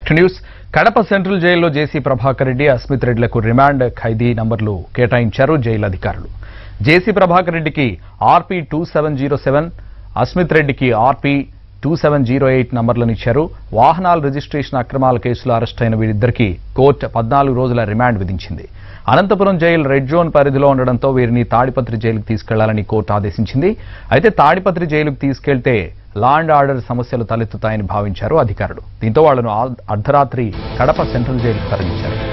news Kadapa central జైల్లో JC Prabhakar Reddy Asmith రెడ్డిలకు remand ఖైదీ నంబర్లు కేటాయించారు జైలు అధికారులు జేసీ ప్రభాకర్ రెడ్డికి RP two seven zero seven Asmith రెడ్డికి RP two seven zero eight నంబర్లను ఇచ్చారు వాహనాల రిజిస్ట్రేషన్ అక్రమాల కేసులో అరెస్ట్ అయిన వీరిద్దరికీ కోర్టు పద్నాలుగు రోజుల రిమాండ్ విధించింది అనంతపురం జైలు రెడ్ జోన్ పరిధిలో ఉండడంతో వీరిని తాడిపత్రి జైలుకు తీసుకెళ్లాలని కోర్టు ఆదేశించింది అయితే తాడిపత్రి జైలుకు తీసుకెళ్తే లా అండ్ ఆర్డర్ సమస్యలు తలెత్తుతాయని భావించారు అధికారులు దీంతో వాళ్లను ఆ- అర్ధరాత్రి కడప సెంట్రల్ జైలుకు తరలించారు